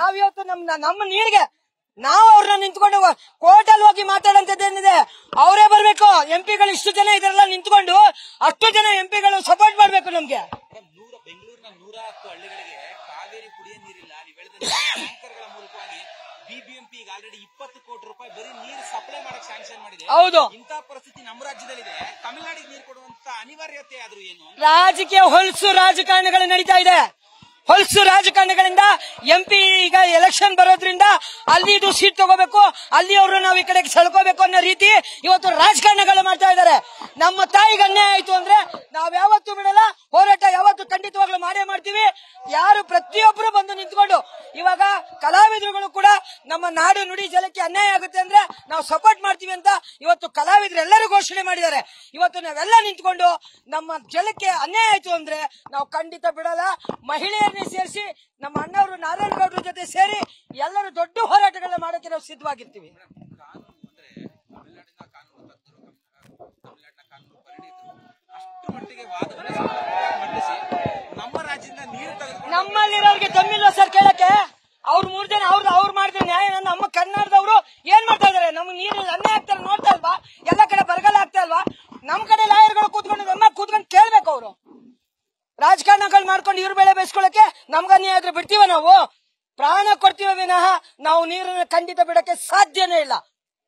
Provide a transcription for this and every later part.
ನಾವಿವತ್ತು ನಮ್ ನಮ್ಮ ನೀರಿಗೆ ನಾವು ಅವ್ರನ್ನ ನಿಂತ್ಕೊಂಡು ಕೋರ್ಟಲ್ಲಿ ಹೋಗಿ ಮಾತಾಡಂತದ್ದೇನಿದೆ ಅವರೇ ಬರ್ಬೇಕು ಎಂಪಿಗಳು ಇಷ್ಟು ಜನ ಇದ್ರಲ್ಲ ನಿಂತ್ಕೊಂಡು ಅಷ್ಟು ಜನ ಎಂಪಿಗಳು ಸಪೋರ್ಟ್ ಮಾಡ್ಬೇಕು ನಮ್ಗೆ ನೂರ ಬೆಂಗಳೂರಿನ ನೂರ ಹತ್ತು ಹಳ್ಳಿಗಳಿಗೆ ಕಾವೇರಿ ಕುಡಿಯೋ ನೀರಿಲ್ಲ ನೀವು ಹೇಳಿದ್ರೆ ಟ್ಯಾಂಕರ್ಗಳ ಮೂಲಕವಾಗಿ ಬಿಬಿಎಂಪಿ ಈಗ ಆಲ್ರೆಡಿ ಇಪ್ಪತ್ತು ಕೋಟಿ ರೂಪಾಯಿ ಬರೀ ನೀರು ಸಪ್ಲೈ ಮಾಡಕ್ ಸ್ಯಾಂಕ್ಷನ್ ಮಾಡಿದೆ ಹೌದು ಇಂಥ ಪರಿಸ್ಥಿತಿ ನಮ್ಮ ರಾಜ್ಯದಲ್ಲಿದೆ ತಮಿಳುನಾಡಿಗೆ ನೀರು ಕೊಡುವಂತ ಅನಿವಾರ್ಯತೆ ಆದ್ರೂ ಏನು ರಾಜಕೀಯ ಹೊಲಸು ರಾಜಕಾರಣಗಳು ನಡೀತಾ ಇದೆ ಹೊಲಸು ರಾಜಕಾರಣಗಳಿಂದ ಎಂಪಿ ಈಗ ಎಲೆಕ್ಷನ್ ಬರೋದ್ರಿಂದ ಅಲ್ಲಿ ಇದು ಸೀಟ್ ತಗೋಬೇಕು ಅಲ್ಲಿ ಅವರು ನಾವು ಈ ಕಡೆಗೆ ಸೆಳ್ಕೋಬೇಕು ಅನ್ನೋ ರೀತಿ ಇವತ್ತು ರಾಜಕಾರಣಗಳು ಮಾಡ್ತಾ ಇದ್ದಾರೆ ನಮ್ಮ ತಾಯಿಗೆ ಅನ್ಯಾಯ ಆಯ್ತು ಅಂದ್ರೆ ನಾವ್ ಯಾವತ್ತೂ ಬಿಡಲ್ಲ ಹೋರಾಟ ಯಾವತ್ತು ಖಂಡಿತವಾಗ್ಲೂ ಮಾಡೇ ಮಾಡ್ತೀವಿ ಯಾರು ಪ್ರತಿಯೊಬ್ಬರು ಬಂದು ನಿಂತ್ಕೊಂಡು ಇವಾಗ ಕಲಾವಿದರುಗಳು ಕೂಡ ನಮ್ಮ ನಾಡು ನುಡಿ ಜಲಕ್ಕೆ ಅನ್ಯಾಯ ಆಗುತ್ತೆ ಅಂದ್ರೆ ನಾವು ಸಪೋರ್ಟ್ ಮಾಡ್ತೀವಿ ಅಂತ ಇವತ್ತು ಕಲಾವಿದರು ಎಲ್ಲರೂ ಘೋಷಣೆ ಮಾಡಿದ್ದಾರೆ ಇವತ್ತು ನಾವೆಲ್ಲ ನಿಂತ್ಕೊಂಡು ನಮ್ಮ ಜಲಕ್ಕೆ ಅನ್ಯಾಯ ಆಯ್ತು ಅಂದ್ರೆ ನಾವು ಖಂಡಿತ ಬಿಡಲ್ಲ ಮಹಿಳೆಯರನ್ನೇ ಸೇರಿಸಿ ನಮ್ಮ ಅಣ್ಣವರು ನಾರಾಯಣ ಗೌಡ್ರ ಜೊತೆ ಸೇರಿ ಎಲ್ಲರೂ ದೊಡ್ಡ ಹೋರಾಟಗಳನ್ನ ಮಾಡೋಕೆ ನಾವು ಸಿದ್ಧವಾಗಿರ್ತೀವಿ ತಮಿಳುನಾಡಿನ ಕಾನೂನು ತಜ್ಞರು ತಮಿಳುನಾಡಿನ ಕಾನೂನು ಪರಿಣಿತರು ಅಷ್ಟು ಮಟ್ಟಿಗೆ ವಾದವನ್ನು ಮಂಡಿಸಿ ನಮ್ಮ ರಾಜ್ಯದಿಂದ ನೀರು ತೆಗೆದುಕೊಂಡು ನಮ್ಮಲ್ಲಿರೋರಿಗೆ ದಮ್ಮಿಲ್ಲ ಸರ್ ಕೇಳಕ್ಕೆ ಅವ್ರು ಮೂರ್ ಜನ ಅವ್ರು ಅವ್ರು ಮಾಡಿದ ನ್ಯಾಯ ನಮ್ಮ ಕನ್ನಡದವರು ಏನ್ ಮಾಡ್ತಾ ಇದಾರೆ ನಮ್ಗೆ ನೀರು ಅನ್ಯಾಯ ಆಗ್ತಾರೆ ನೋಡ್ತಾ ಇಲ್ವಾ ಎಲ್ಲ ಕಡೆ ಬರಗಾಲ ಆಗ್ತಾ ಇಲ್ವಾ ನಮ್ ಕಡೆ ಲಾಯರ್ಗಳು ಕೂತ್ಕೊಂಡು ನಮ್ಮ ಕೂತ್ಕೊಂಡು ಕೇಳ್ಬೇಕು ಅವರು ರಾಜಕಾರಣಗಳು ಮಾಡ್ಕೊಂಡು ಇವ್ರ ಬೆಳೆ ಬೇಯಿಸ್ಕೊಳಕ್ಕೆ ನಮ್ಗ ಅನ್ಯಾಯ ಆದ್ರೆ ಬಿಡ್ತೀವ ನಾವು ಪ್ರಾಣ ಕೊಡ್ತೀವ ವಿನಃ ನಾವು ನೀರನ್ನ ಖಂಡಿತ ಬಿಡಕ್ಕೆ ಸಾಧ್ಯನೇ ಇಲ್ಲ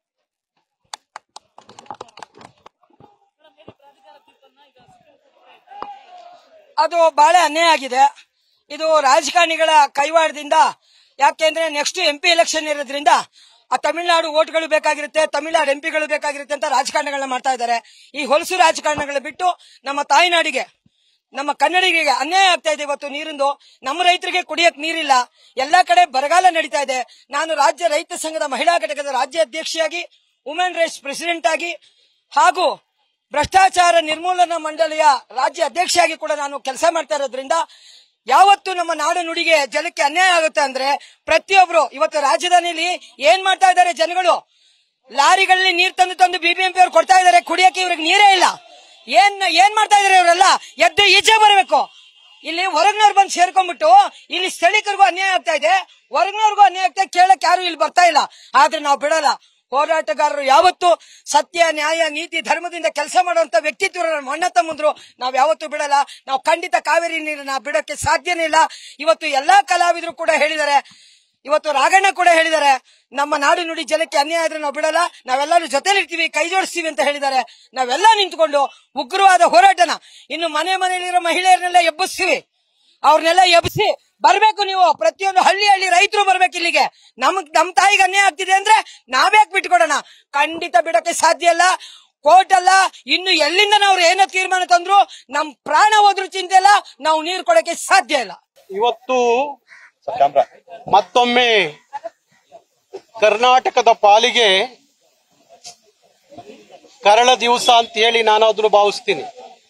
ಅದು ಬಹಳ ಅನ್ಯಾಯ ಆಗಿದೆ ಇದು ರಾಜಕಾರಣಿಗಳ ಕೈವಾಡದಿಂದ ಯಾಕೆಂದ್ರೆ ನೆಕ್ಸ್ಟ್ ಎಂಪಿ ಎಲೆಕ್ಷನ್ ಇರೋದ್ರಿಂದ ಆ ತಮಿಳುನಾಡು ಓಟ್ಗಳು ಬೇಕಾಗಿರುತ್ತೆ ತಮಿಳುನಾಡು ಎಂಪಿಗಳು ಬೇಕಾಗಿರುತ್ತೆ ಅಂತ ರಾಜಕಾರಣಗಳನ್ನ ಮಾಡ್ತಾ ಇದ್ದಾರೆ ಈ ಹೊಲಸು ರಾಜಕಾರಣಗಳು ಬಿಟ್ಟು ನಮ್ಮ ತಾಯ್ನಾಡಿಗೆ ನಮ್ಮ ಕನ್ನಡಿಗರಿಗೆ ಅನ್ಯಾಯ ಆಗ್ತಾ ಇದೆ ಇವತ್ತು ನೀರಿಂದು ನಮ್ಮ ರೈತರಿಗೆ ಕುಡಿಯಕ್ ನೀರಿಲ್ಲ ಎಲ್ಲಾ ಕಡೆ ಬರಗಾಲ ನಡೀತಾ ಇದೆ ನಾನು ರಾಜ್ಯ ರೈತ ಸಂಘದ ಮಹಿಳಾ ಘಟಕದ ರಾಜ್ಯ ಅಧ್ಯಕ್ಷಿಯಾಗಿ ವುಮೆನ್ ರೈಟ್ಸ್ ಪ್ರೆಸಿಡೆಂಟ್ ಆಗಿ ಹಾಗೂ ಭ್ರಷ್ಟಾಚಾರ ನಿರ್ಮೂಲನಾ ಮಂಡಳಿಯ ರಾಜ್ಯ ಅಧ್ಯಕ್ಷಿಯಾಗಿ ಕೂಡ ನಾನು ಕೆಲಸ ಮಾಡ್ತಾ ಇರೋದ್ರಿಂದ ಯಾವತ್ತು ನಮ್ಮ ನಾಡು ನುಡಿಗೆ ಜಲಕ್ಕೆ ಅನ್ಯಾಯ ಆಗುತ್ತೆ ಅಂದ್ರೆ ಪ್ರತಿಯೊಬ್ರು ಇವತ್ತು ರಾಜಧಾನಿಯಲ್ಲಿ ಏನ್ ಮಾಡ್ತಾ ಇದ್ದಾರೆ ಜನಗಳು ಲಾರಿಗಳಲ್ಲಿ ನೀರ್ ತಂದು ತಂದು ಬಿಬಿಎಂಪಿ ಅವ್ರು ಕೊಡ್ತಾ ಇದ್ದಾರೆ ಕುಡಿಯಕ್ಕೆ ಇವ್ರಿಗೆ ನೀರೇ ಇಲ್ಲ ಏನ್ ಏನ್ ಮಾಡ್ತಾ ಇದಾರೆ ಇವರೆಲ್ಲ ಎದ್ದು ಈಚೆ ಬರಬೇಕು ಇಲ್ಲಿ ಹೊರಗಿನವ್ರು ಬಂದು ಸೇರ್ಕೊಂಡ್ಬಿಟ್ಟು ಇಲ್ಲಿ ಸ್ಥಳೀಕರಿಗೂ ಅನ್ಯಾಯ ಆಗ್ತಾ ಇದೆ ಹೊರಗಿನವ್ರಿಗೂ ಅನ್ಯಾಯ ಆಗ್ತಾ ಇದೆ ಕೇಳಕ್ ಯಾರು ಇಲ್ಲಿ ಬರ್ತಾ ಇಲ್ಲ ಆದ್ರೆ ನಾವು ಬಿಡಲ್ಲ ಹೋರಾಟಗಾರರು ಯಾವತ್ತು ಸತ್ಯ ನ್ಯಾಯ ನೀತಿ ಧರ್ಮದಿಂದ ಕೆಲಸ ಮಾಡುವಂತ ವ್ಯಕ್ತಿತ್ವ ನಮ್ಮ ಅಣ್ಣ ತಮ್ಮಂದ್ರು ನಾವ್ ಯಾವತ್ತೂ ಬಿಡಲ್ಲ ನಾವು ಖಂಡಿತ ಕಾವೇರಿ ನೀರನ್ನ ಬಿಡಕ್ಕೆ ಸಾಧ್ಯನೇ ಇಲ್ಲ ಇವತ್ತು ಎಲ್ಲಾ ಕಲಾವಿದರು ಕೂಡ ಹೇಳಿದ್ದಾರೆ ಇವತ್ತು ರಾಘಣ್ಣ ಕೂಡ ಹೇಳಿದ್ದಾರೆ ನಮ್ಮ ನಾಡು ನುಡಿ ಜಲಕ್ಕೆ ಅನ್ಯಾಯ ಆದ್ರೆ ನಾವು ಬಿಡಲ್ಲ ನಾವೆಲ್ಲರೂ ಜೊತೆಲಿರ್ತೀವಿ ಕೈ ಜೋಡಿಸ್ತೀವಿ ಅಂತ ಹೇಳಿದ್ದಾರೆ ನಾವೆಲ್ಲ ನಿಂತ್ಕೊಂಡು ಉಗ್ರವಾದ ಹೋರಾಟನ ಇನ್ನು ಮನೆ ಮನೆಯಲ್ಲಿರೋ ಮಹಿಳೆಯರನ್ನೆಲ್ಲ ಎಬ್ಬಿಸ್ತೀವಿ ಅವ್ರನ್ನೆಲ್ಲ ಎಬ್ಬಿಸಿ ಬರ್ಬೇಕು ನೀವು ಪ್ರತಿಯೊಂದು ಹಳ್ಳಿ ಹಳ್ಳಿ ರೈತರು ಬರ್ಬೇಕು ಇಲ್ಲಿಗೆ ನಮಗ್ ನಮ್ ತಾಯಿಗೆ ಅನ್ಯಾಯ ಆಗ್ತಿದೆ ಅಂದ್ರೆ ನಾವ್ಯಾಕೆ ಬಿಟ್ಕೊಡೋಣ ಖಂಡಿತ ಬಿಡಕ್ಕೆ ಸಾಧ್ಯ ಇಲ್ಲ ಕೋರ್ಟ್ ಅಲ್ಲ ಇನ್ನು ಎಲ್ಲಿಂದ ನಾವು ಏನೋ ತೀರ್ಮಾನ ತಂದ್ರು ನಮ್ ಪ್ರಾಣ ಹೋದ್ರು ಚಿಂತೆ ಇಲ್ಲ ನಾವು ನೀರು ಕೊಡಕ್ಕೆ ಸಾಧ್ಯ ಇಲ್ಲ ಇವತ್ತು ಮತ್ತೊಮ್ಮೆ ಕರ್ನಾಟಕದ ಪಾಲಿಗೆ ಕರಳ ದಿವಸ ಅಂತ ಹೇಳಿ ನಾನು ಅದನ್ನು ಭಾವಿಸ್ತೀನಿ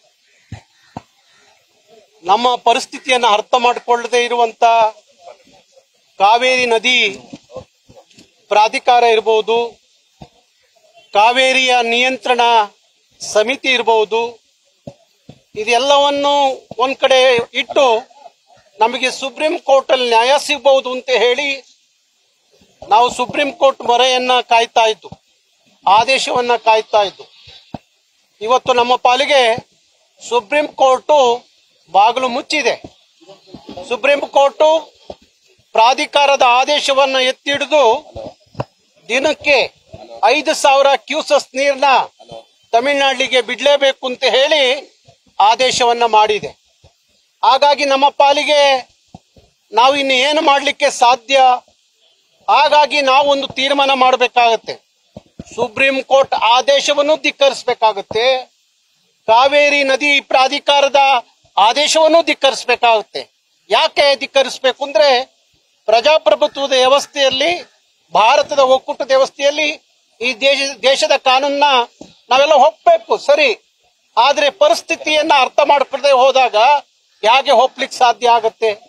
ನಮ್ಮ ಪರಿಸ್ಥಿತಿಯನ್ನು ಅರ್ಥ ಮಾಡಿಕೊಳ್ಳದೆ ಇರುವಂತ ಕಾವೇರಿ ನದಿ ಪ್ರಾಧಿಕಾರ ಇರಬಹುದು ಕಾವೇರಿಯ ನಿಯಂತ್ರಣ ಸಮಿತಿ ಇರಬಹುದು ಇದೆಲ್ಲವನ್ನು ಒಂದ್ ಕಡೆ ಇಟ್ಟು ನಮಗೆ ಸುಪ್ರೀಂ ಕೋರ್ಟ್ ಅಲ್ಲಿ ನ್ಯಾಯ ಸಿಗಬಹುದು ಅಂತ ಹೇಳಿ ನಾವು ಸುಪ್ರೀಂ ಕೋರ್ಟ್ ಮೊರೆಯನ್ನ ಕಾಯ್ತಾ ಇದ್ದು ಆದೇಶವನ್ನ ಕಾಯ್ತಾ ಇದ್ದು ಇವತ್ತು ನಮ್ಮ ಪಾಲಿಗೆ ಸುಪ್ರೀಂ ಕೋರ್ಟು ಬಾಗಿಲು ಮುಚ್ಚಿದೆ ಸುಪ್ರೀಂ ಕೋರ್ಟು ಪ್ರಾಧಿಕಾರದ ಆದೇಶವನ್ನ ಎತ್ತಿಡಿದು ದಿನಕ್ಕೆ ಐದು ಸಾವಿರ ಕ್ಯೂಸಸ್ ನೀರ್ನ ತಮಿಳುನಾಡಿಗೆ ಬಿಡ್ಲೇಬೇಕು ಅಂತ ಹೇಳಿ ಆದೇಶವನ್ನ ಮಾಡಿದೆ ಹಾಗಾಗಿ ನಮ್ಮ ಪಾಲಿಗೆ ನಾವು ಇನ್ನು ಏನು ಮಾಡಲಿಕ್ಕೆ ಸಾಧ್ಯ ಹಾಗಾಗಿ ನಾವು ಒಂದು ತೀರ್ಮಾನ ಮಾಡಬೇಕಾಗತ್ತೆ ಸುಪ್ರೀಂ ಕೋರ್ಟ್ ಆದೇಶವನ್ನು ಧಿಕ್ಕರಿಸಬೇಕಾಗುತ್ತೆ ಕಾವೇರಿ ನದಿ ಪ್ರಾಧಿಕಾರದ ಆದೇಶವನ್ನು ಧಿಕ್ಕರಿಸಬೇಕಾಗುತ್ತೆ ಯಾಕೆ ಧಿಕ್ಕರಿಸಬೇಕು ಅಂದ್ರೆ ಪ್ರಜಾಪ್ರಭುತ್ವದ ವ್ಯವಸ್ಥೆಯಲ್ಲಿ ಭಾರತದ ಒಕ್ಕೂಟದ ವ್ಯವಸ್ಥೆಯಲ್ಲಿ ಈ ದೇಶ ದೇಶದ ಕಾನೂನನ್ನ ನಾವೆಲ್ಲ ಒಪ್ಪಬೇಕು ಸರಿ ಆದ್ರೆ ಪರಿಸ್ಥಿತಿಯನ್ನ ಅರ್ಥ ಮಾಡ್ಕೊಳ್ಳದೆ ಹೋದಾಗ ಹೇಗೆ ಒಪ್ಲಿಕ್ಕೆ ಸಾಧ್ಯ ಆಗತ್ತೆ